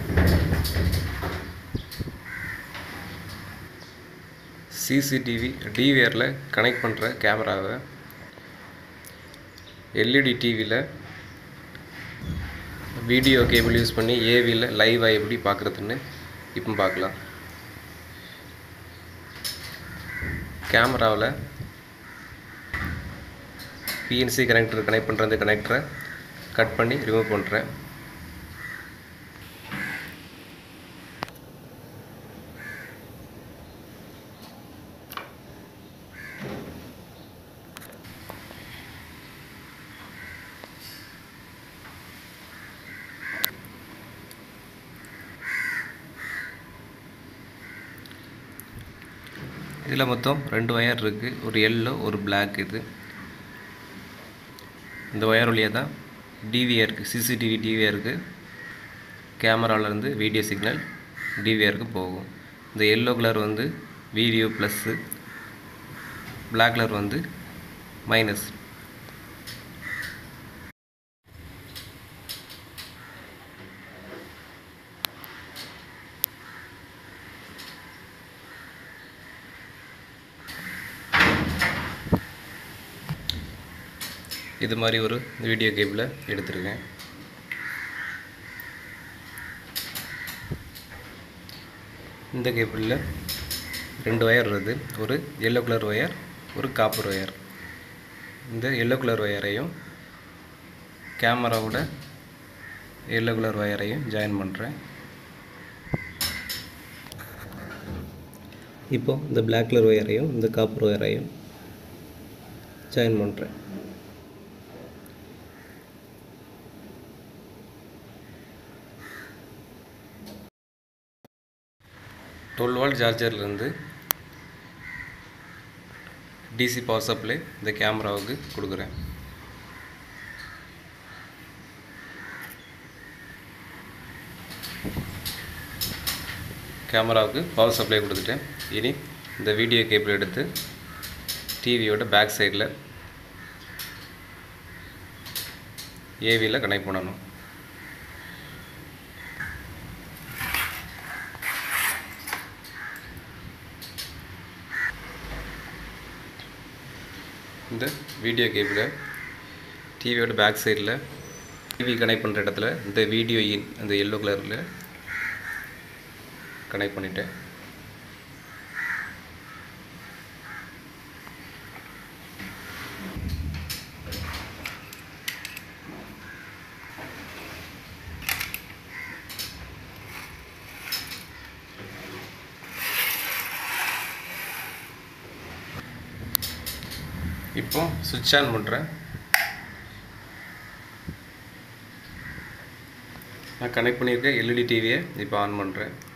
CCTV டிவிஆரில் connect பண்ணுற கேமராவை LED டிவியில் வீடியோ கேபிள் யூஸ் பண்ணி ஏவியில் லைவாக எப்படி பார்க்குறதுன்னு இப்போ பார்க்கலாம் கேமராவில் பிஎன்சி கனெக்டர் கனெக்ட் பண்ணுற அந்த கனெக்டரை கட் பண்ணி ரிமூவ் பண்ணுறேன் இதில் மொத்தம் ரெண்டு ஒயர் இருக்குது ஒரு எல்லோ ஒரு பிளாக் இது இந்த ஒயர் வழியாக தான் டிவிஆருக்கு சிசிடிவி டிவிஆருக்கு கேமராவிலேருந்து வீடியோ சிக்னல் டிவிஆருக்கு போகும் இந்த எல்லோ கலர் வந்து வீடியோ ப்ளஸ்ஸு பிளாக் கலர் வந்து மைனஸ் இது மாதிரி ஒரு வீடியோ கேபிளை எடுத்திருக்கேன் இந்த கேபிளில் ரெண்டு ஒயர் வருது ஒரு எல்லோ கலர் ஒயர் ஒரு காப்பர் ஒயர் இந்த எல்லோ கலர் ஒயரையும் கேமராவோட எல்லோ கலர் ஒயரையும் ஜாயின் பண்ணுறேன் இப்போ இந்த பிளாக் கலர் ஒயரையும் இந்த காப்பர் ஒயரையும் ஜாயின் பண்ணுறேன் டுவெல் வால்ட் சார்ஜர்லேருந்து டிசி பவர் சப்ளை இந்த கேமராவுக்கு கொடுக்குறேன் கேமராவுக்கு பவர் சப்ளை கொடுத்துட்டேன் இனி இந்த வீடியோ கேபிள் எடுத்து டிவியோட பேக் சைடில் ஏவியில் கனெக்ட் பண்ணணும் இந்த வீடியோ கேபிளை டிவியோட பேக் சைடில் டிவி கனெக்ட் பண்ணுற இடத்துல இந்த வீடியோ இன் அந்த எல்லோ கலரில் கனெக்ட் பண்ணிட்டேன் இப்போ சுவிட்ச் ஆன் பண்ணுறேன் நான் கனெக்ட் பண்ணியிருக்க எல்இடி டிவியை இப்போ ஆன் பண்ணுறேன்